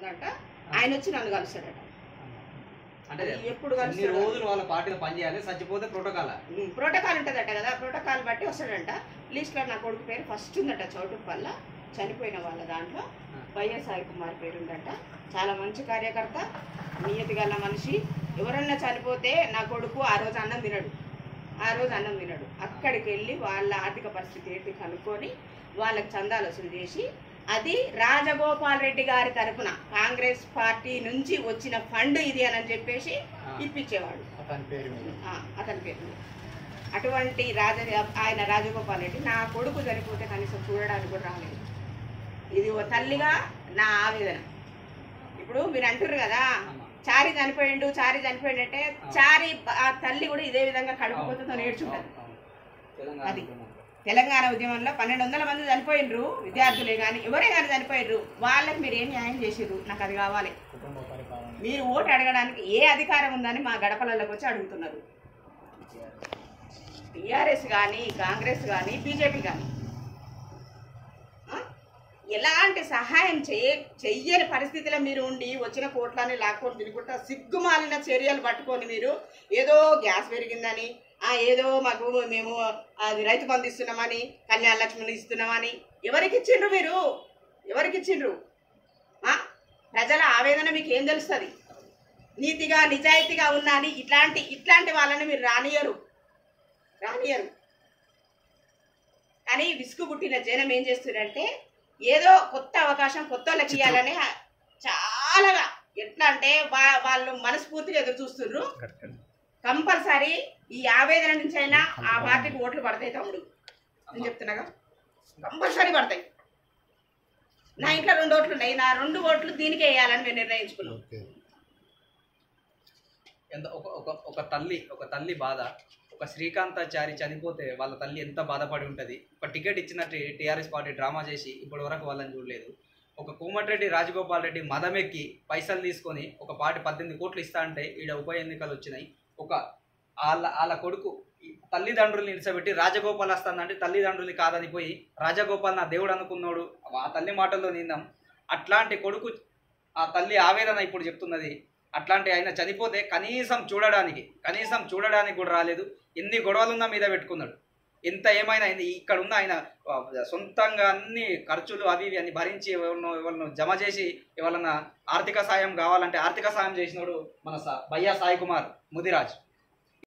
ఉందంట ఆయన వచ్చి నన్ను కలుస్తాడట అంటే అది ఎప్పుడు ఎన్ని కలుస్తాడు రోజులు వాళ్ళ పార్టీలో పనిచేయాలి చచ్చిపోతే ప్రోటోకాల్ ఉమ్, ప్రోటోకాల్ ఉంటుందట కదా ప్రోటోకాల్ బట్టి వస్తాడంట లిస్ట్లో నా కొడుకు పేరు ఫస్ట్ ఉందట చౌటుకు వల్ల చనిపోయిన వాళ్ళ దాంట్లో వైఎస్ సాయి కుమార్ పేరు ఉందట చాలా మంచి కార్యకర్త నియతి గల మనిషి ఎవరన్నా చనిపోతే నా కొడుకు ఆ రోజు అన్నం తినడు ఆ రోజు అన్నం తినడు అక్కడికి వెళ్ళి వాళ్ళ ఆర్థిక పరిస్థితి ఏంటి కనుక్కొని వాళ్ళకి చందాలు వసూలు చేసి అది రాజగోపాల్ రెడ్డి గారి తరపున కాంగ్రెస్ పార్టీ నుంచి వచ్చిన ఫండ్ ఇది అని చెప్పేసి ఇప్పించేవాడు అతని పేరు మీద ఆ, అతని పేరు మీద. అటువంటి రాజ ఆయన రాజగోపాల్ రెడ్డి నా కొడుకు చనిపోతే కనీసం చూడడానికి కూడా రాలేదు ఇది ఓ తల్లిగా నా ఆవేదన ఇప్పుడు మీరు అంటారు కదా చారి చనిపోయిండు చారి చనిపోయిండు అంటే చారి బ- ఆ తల్లి కూడా ఇదే విధంగా కడుపు కొత్తతో నేర్చుంటది అది. తెలంగాణ ఉద్యమంలో పన్నెండు వందల మంది చనిపోయినరు విద్యార్థులే కానీ ఎవరే కానీ చనిపోయినరు వాళ్ళకి మీరు ఏం న్యాయం చేసిర్రు నాకు అది కావాలి కుటుంబ పరిపాలన మీరు ఓటు అడగడానికి ఏ అధికారం ఉందని మా గడపలలోకి వచ్చి అడుగుతున్నారు టిఆర్ఎస్ కానీ కాంగ్రెస్ కానీ బీజేపీ కానీ ఆ? ఎలాంటి సహాయం చేయ చెయ్యని పరిస్థితిలో మీరు ఉండి వచ్చిన కోట్లని లాక్కొని తినుకుంటా సిగ్గుమాలిన చర్యలు పట్టుకొని మీరు ఏదో గ్యాస్ పెరిగిందని ఆ ఏదో మాకు మేము అది రైతు బంధు ఇస్తున్నామని కళ్యాణ లక్ష్మిని ఇస్తున్నామని ఎవరికి ఇచ్చిండ్రు మీరు ఎవరికి ఇచ్చిండ్రు ఆ? ప్రజల ఆవేదన మీకు ఏం తెలుస్తుంది నీతిగా నిజాయితీగా ఉన్నా అని ఇట్లాంటి ఇట్లాంటి వాళ్ళని మీరు రానియరు రానియరు కానీ విసుగు పుట్టిన జనం ఏం చేస్తున్నారంటే ఏదో కొత్త అవకాశం కొత్త వాళ్ళకి ఇవ్వాలని చాలా ఎట్లా అంటే వా- వాళ్ళు మనస్ఫూర్తిగా ఎదురు చూస్తుర్రు కంపల్సరీ ఈ ఆవేదన నుంచి అయినా ఆ పార్టీకి ఓట్లు పడతాయి తమ్ముడు నేను చెప్తున్నాగా కంపల్సరీ పడతాయి నా ఇంట్లో రెండు ఓట్లు ఉన్నాయి నా రెండు ఓట్లు దీనికే వేయాలని మేము నిర్ణయించుకున్నాం ఓకే ఎంత ఒక ఒక ఒక తల్లి ఒక తల్లి బాధ ఒక శ్రీకాంతాచారి చనిపోతే వాళ్ళ తల్లి ఎంత బాధపడి ఉంటుంది ఒక టికెట్ ఇచ్చినట్టు టీఆర్ఎస్ పార్టీ డ్రామా చేసి ఇప్పటి వరకు వాళ్ళని చూడలేదు ఒక కోమటిరెడ్డి రాజగోపాల్ రెడ్డి మదమెక్కి పైసలు తీసుకొని ఒక పార్టీ పద్దెనిమిది కోట్లు ఇస్తా అంటే ఈడ ఉప ఎన్నికలు వచ్చినాయి ఒక వాళ్ళ వాళ్ళ కొడుకు ఈ తల్లిదండ్రుల్ని నిలిచబెట్టి రాజగోపాల్ వస్తుందంటే తల్లిదండ్రుల్ని కాదని పోయి రాజగోపాల్ నా దేవుడు అనుకున్నాడు ఆ తల్లి మాటల్లో నిందాం అట్లాంటి కొడుకు ఆ తల్లి ఆవేదన ఇప్పుడు చెప్తున్నది అట్లాంటి ఆయన చనిపోతే కనీసం చూడడానికి కనీసం చూడడానికి కూడా రాలేదు ఎన్ని గొడవలున్నా మీద పెట్టుకున్నాడు ఎంత ఏమైనా అయింది ఇక్కడ ఉన్న ఆయన ఆ, సొంతంగా అన్ని ఖర్చులు అవి ఇవి అన్ని భరించి ఎవరినో ఎవరినో జమ చేసి ఎవరన్నా ఆర్థిక సాయం కావాలంటే ఆర్థిక సాయం చేసినోడు మన సా- భయ్యా సాయి కుమార్ ముదిరాజ్